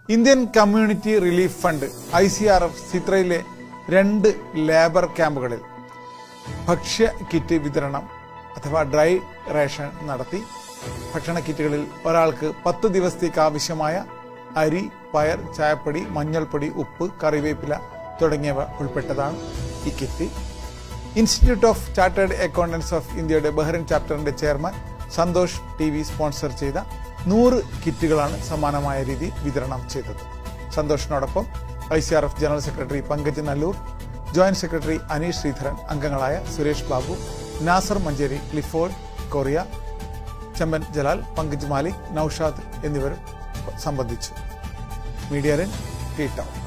Indian community relief fund I C R F സിത്രയിലെ രണ്ട് labour ക്യാമ്പുകളിൽ ഭക്ഷ്യ കിറ്റ് വിതരണം അഥവാ ഡ്രൈ റേഷൻ നടത്തി ഭക്ഷണ കിറ്റുകളിൽ ഒരാൾക്ക് പത്ത് ദിവസത്തേക്ക് ആവശ്യമായ അരി പയർ ചായപ്പൊടി മഞ്ഞൾപ്പൊടി ഉപ്പ് കറിവേപ്പില തുടങ്ങിയവ ഉൾപ്പെട്ടതാണ് ഈ kit institute of chartered accountants of ഇന്ത്യയുടെ ബഹ്റിൻ ചാപ്റ്ററിന്റെ chairman Santhosh T V sponsor ചെയ്ത നൂറ് കിറ്റുകളാണ് സമാനമായ രീതിയിൽ വിതരണം ചെയ്തത് സന്തോഷിനോടൊപ്പം I C R F general secretary Pankaj Nallur joint secretary Aneesh Sreedharan അംഗങ്ങളായ സുരേഷ് ബാബു നാസർ മഞ്ചേരി ക്ലിഫോർഡ് കൊറിയ ചെമ്പൻ ജലാൽ പങ്കജ് മാലിക് നൌഷാദ് എന്നിവർ സംബന്ധിച്ചു മീഡിയ റെൻ ടീ ടൗൺ